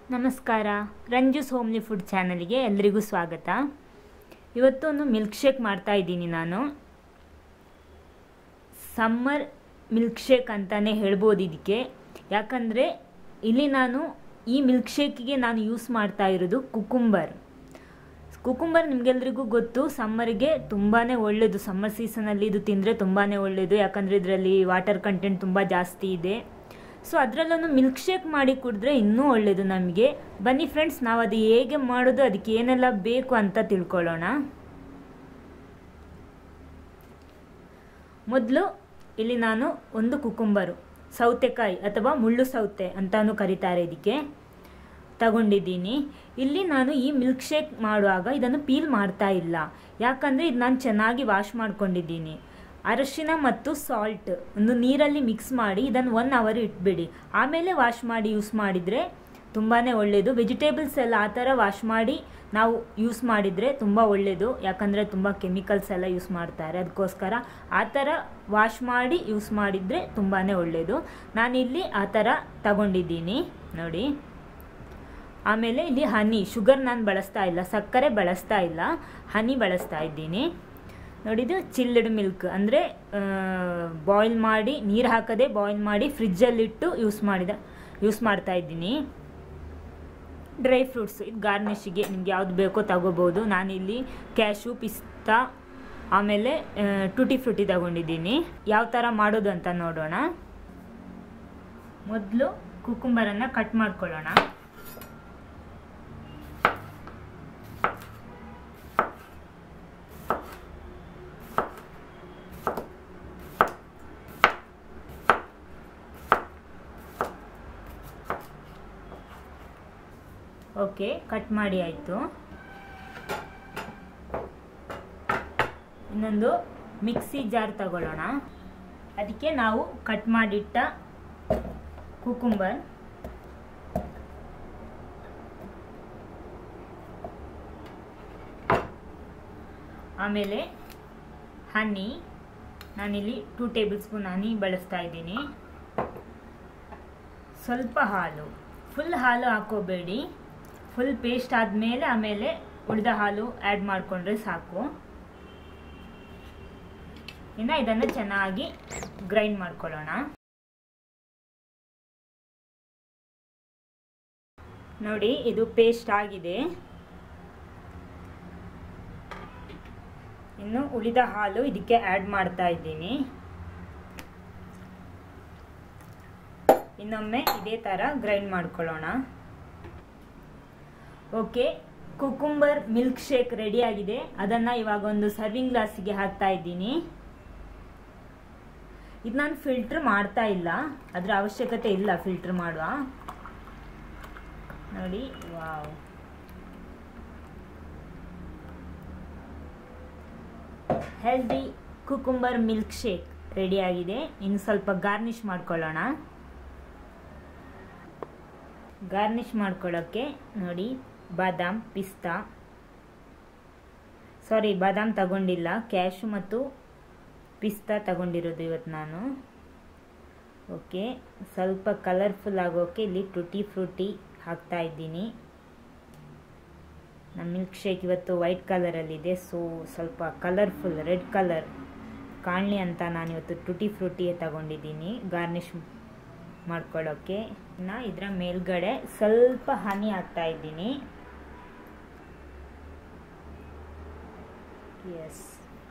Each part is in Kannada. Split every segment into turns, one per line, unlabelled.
ನಮಸ್ಕಾರ ರಂಜೂಸ್ ಹೋಮ್ಲಿ ಫುಡ್ ಚಾನಲ್ಗೆ ಎಲ್ರಿಗೂ ಸ್ವಾಗತ ಇವತ್ತು ಒಂದು ಮಿಲ್ಕ್ ಶೇಕ್ ಮಾಡ್ತಾ ಇದ್ದೀನಿ ನಾನು ಸಮ್ಮರ್ ಮಿಲ್ಕ್ ಶೇಕ್ ಅಂತಲೇ ಹೇಳ್ಬೋದು ಇದಕ್ಕೆ ಯಾಕಂದರೆ ಇಲ್ಲಿ ನಾನು ಈ ಮಿಲ್ಕ್ ಶೇಕಿಗೆ ನಾನು ಯೂಸ್ ಮಾಡ್ತಾ ಇರೋದು ಕುಕುಂಬರ್ ಕುಕುಂಬರ್ ನಿಮಗೆಲ್ರಿಗೂ ಗೊತ್ತು ಸಮ್ಮರ್ಗೆ ತುಂಬಾ ಒಳ್ಳೆಯದು ಸಮ್ಮರ್ ಸೀಸನಲ್ಲಿ ಇದು ತಿಂದರೆ ತುಂಬಾ ಒಳ್ಳೆಯದು ಯಾಕಂದರೆ ಇದರಲ್ಲಿ ವಾಟರ್ ಕಂಟೆಂಟ್ ತುಂಬ ಜಾಸ್ತಿ ಇದೆ ಸೊ ಅದರಲ್ಲೊಂದು ಮಿಲ್ಕ್ ಶೇಕ್ ಮಾಡಿ ಕುಡಿದ್ರೆ ಇನ್ನೂ ಒಳ್ಳೆಯದು ನಮಗೆ ಬನ್ನಿ ಫ್ರೆಂಡ್ಸ್ ನಾವು ಅದು ಹೇಗೆ ಮಾಡೋದು ಅದಕ್ಕೆ ಏನೆಲ್ಲ ಬೇಕು ಅಂತ ತಿಳ್ಕೊಳ್ಳೋಣ ಮೊದಲು ಇಲ್ಲಿ ನಾನು ಒಂದು ಕುಕುಂಬರು ಸೌತೆಕಾಯಿ ಅಥವಾ ಮುಳ್ಳು ಸೌತೆ ಅಂತಾನು ಕರೀತಾರೆ ಇದಕ್ಕೆ ತಗೊಂಡಿದ್ದೀನಿ ಇಲ್ಲಿ ನಾನು ಈ ಮಿಲ್ಕ್ ಶೇಕ್ ಮಾಡುವಾಗ ಇದನ್ನು ಪೀಲ್ ಮಾಡ್ತಾ ಇಲ್ಲ ಯಾಕಂದರೆ ಇದು ನಾನು ಚೆನ್ನಾಗಿ ವಾಶ್ ಮಾಡ್ಕೊಂಡಿದ್ದೀನಿ ಅರಶಿನ ಮತ್ತು ಸಾಲ್ಟ್ ಒಂದು ನೀರಲ್ಲಿ ಮಿಕ್ಸ್ ಮಾಡಿ ಇದನ್ನು ಒನ್ ಅವರ್ ಇಟ್ಬಿಡಿ ಆಮೇಲೆ ವಾಶ್ ಮಾಡಿ ಯೂಸ್ ಮಾಡಿದರೆ ತುಂಬಾ ಒಳ್ಳೆಯದು ವೆಜಿಟೇಬಲ್ಸ್ ಎಲ್ಲ ಆ ಥರ ವಾಶ್ ಮಾಡಿ ನಾವು ಯೂಸ್ ಮಾಡಿದರೆ ತುಂಬ ಒಳ್ಳೆಯದು ಯಾಕಂದರೆ ತುಂಬ ಕೆಮಿಕಲ್ಸ್ ಎಲ್ಲ ಯೂಸ್ ಮಾಡ್ತಾರೆ ಅದಕ್ಕೋಸ್ಕರ ಆ ಥರ ವಾಶ್ ಮಾಡಿ ಯೂಸ್ ಮಾಡಿದರೆ ತುಂಬಾ ಒಳ್ಳೆಯದು ನಾನಿಲ್ಲಿ ಆ ಥರ ತಗೊಂಡಿದ್ದೀನಿ ನೋಡಿ ಆಮೇಲೆ ಇಲ್ಲಿ ಹನಿ ಶುಗರ್ ನಾನು ಬಳಸ್ತಾ ಇಲ್ಲ ಸಕ್ಕರೆ ಬಳಸ್ತಾ ಇಲ್ಲ ಹನಿ ಬಳಸ್ತಾ ಇದ್ದೀನಿ ನೋಡಿದು ಚಿಲ್ಡ್ ಮಿಲ್ಕ್ ಅಂದರೆ ಬಾಯ್ಲ್ ಮಾಡಿ ನೀರು ಹಾಕದೆ ಬಾಯ್ಲ್ ಮಾಡಿ ಫ್ರಿಜ್ಜಲ್ಲಿಟ್ಟು ಯೂಸ್ ಮಾಡಿದ ಯೂಸ್ ಮಾಡ್ತಾ ಇದ್ದೀನಿ ಡ್ರೈ ಫ್ರೂಟ್ಸ್ ಇದು ಗಾರ್ನಿಷಿಗೆ ನಿಮ್ಗೆ ಯಾವ್ದು ಬೇಕೋ ತಗೋಬೋದು ನಾನಿಲ್ಲಿ ಕ್ಯಾಶು ಪಿಸ್ತಾ ಆಮೇಲೆ ಟುಟಿ ಫ್ರೂಟಿ ತಗೊಂಡಿದ್ದೀನಿ ಯಾವ ಥರ ಮಾಡೋದು ಅಂತ ನೋಡೋಣ ಮೊದಲು ಕುಕುಂಬರನ್ನು ಕಟ್ ಮಾಡ್ಕೊಳ್ಳೋಣ ಓಕೆ ಕಟ್ ಮಾಡಿ ಆಯಿತು ಇನ್ನೊಂದು ಮಿಕ್ಸಿ ಜಾರ್ ತಗೊಳ್ಳೋಣ ಅದಕ್ಕೆ ನಾವು ಕಟ್ ಮಾಡಿಟ್ಟ ಕುಕುಂಬರ್ ಆಮೇಲೆ ಹನಿ ನಾನಿಲ್ಲಿ ಟೂ ಟೇಬಲ್ ಸ್ಪೂನ್ ಹನಿ ಬಳಸ್ತಾ ಇದ್ದೀನಿ ಸ್ವಲ್ಪ ಹಾಲು ಫುಲ್ ಹಾಲು ಹಾಕೋಬೇಡಿ ಫುಲ್ ಪೇಸ್ಟ್ ಆದಮೇಲೆ ಆಮೇಲೆ ಉಳಿದ ಹಾಲು ಆ್ಯಡ್ ಮಾಡಿಕೊಂಡ್ರೆ ಸಾಕು ಇನ್ನು ಇದನ್ನು ಚೆನ್ನಾಗಿ ಗ್ರೈಂಡ್ ಮಾಡ್ಕೊಳ್ಳೋಣ ನೋಡಿ ಇದು ಪೇಸ್ಟ್ ಆಗಿದೆ ಇನ್ನು ಉಳಿದ ಹಾಲು ಇದಕ್ಕೆ ಆ್ಯಡ್ ಮಾಡ್ತಾ ಇದ್ದೀನಿ ಇನ್ನೊಮ್ಮೆ ಇದೇ ಥರ ಗ್ರೈಂಡ್ ಮಾಡ್ಕೊಳ್ಳೋಣ okay cucumber milk shake ready ಆಗಿದೆ ಅದನ್ನು ಇವಾಗ ಒಂದು ಸರ್ವಿಂಗ್ ಗ್ಲಾಸಿಗೆ ಹಾಕ್ತಾ ಇದ್ದೀನಿ ಇದು ನಾನು ಫಿಲ್ಟರ್ ಮಾಡ್ತಾ ಇಲ್ಲ ಅದರ ಅವಶ್ಯಕತೆ ಇಲ್ಲ ಫಿಲ್ಟರ್ ಮಾಡುವ ನೋಡಿ wow healthy cucumber milk shake ready ಆಗಿದೆ ಇನ್ನು ಸ್ವಲ್ಪ ಗಾರ್ನಿಷ್ ಮಾಡ್ಕೊಳ್ಳೋಣ ಗಾರ್ನಿಷ್ ಮಾಡ್ಕೊಳ್ಳೋಕ್ಕೆ ನೋಡಿ ಬಾದಾಮ್ ಪಿಸ್ತಾ ಸಾರಿ ಬಾದಾಮ್ ತಗೊಂಡಿಲ್ಲ ಕ್ಯಾಶು ಮತ್ತು ಪಿಸ್ತಾ ತಗೊಂಡಿರೋದು ಇವತ್ತು ನಾನು ಓಕೆ ಸ್ವಲ್ಪ ಕಲರ್ಫುಲ್ ಆಗೋಕ್ಕೆ ಇಲ್ಲಿ ಟುಟಿ ಫ್ರೂಟಿ ಹಾಕ್ತಾ ಇದ್ದೀನಿ ನಮ್ಮ ಮಿಲ್ಕ್ ಶೇಕ್ ಇವತ್ತು ವೈಟ್ ಕಲರಲ್ಲಿದೆ ಸೊ ಸ್ವಲ್ಪ ಕಲರ್ಫುಲ್ ರೆಡ್ ಕಲರ್ ಕಾಣಲಿ ಅಂತ ನಾನು ಇವತ್ತು ಟುಟಿ ಫ್ರೂಟಿಯೇ ತಗೊಂಡಿದ್ದೀನಿ ಗಾರ್ನಿಷ್ ಮಾಡ್ಕೊಳ್ಳೋಕ್ಕೆ ಇನ್ನು ಇದರ ಮೇಲ್ಗಡೆ ಸ್ವಲ್ಪ ಹನಿ ಹಾಕ್ತಾ ಇದ್ದೀನಿ ಎಸ್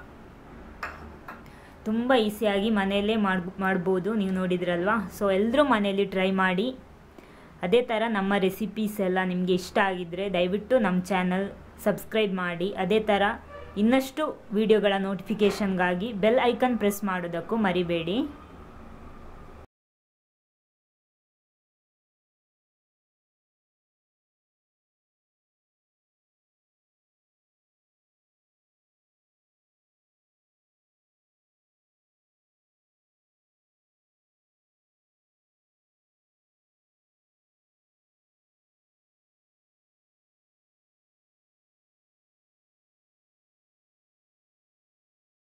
ತುಂಬ ಈಸಿಯಾಗಿ ಮನೆಯಲ್ಲೇ ಮಾಡ್ ಮಾಡ್ಬೋದು ನೀವು ನೋಡಿದ್ರಲ್ವಾ ಸೊ ಎಲ್ಲರೂ ಮನೆಯಲ್ಲಿ ಟ್ರೈ ಮಾಡಿ ಅದೇ ಥರ ನಮ್ಮ ರೆಸಿಪೀಸ್ ಎಲ್ಲ ನಿಮಗೆ ಇಷ್ಟ ಆಗಿದ್ದರೆ ದಯವಿಟ್ಟು ನಮ್ಮ ಚಾನಲ್ ಸಬ್ಸ್ಕ್ರೈಬ್ ಮಾಡಿ ಅದೇ ಥರ ಇನ್ನಷ್ಟು ವಿಡಿಯೋಗಳ ನೋಟಿಫಿಕೇಷನ್ಗಾಗಿ ಬೆಲ್ ಐಕನ್ ಪ್ರೆಸ್ ಮಾಡೋದಕ್ಕೂ ಮರಿಬೇಡಿ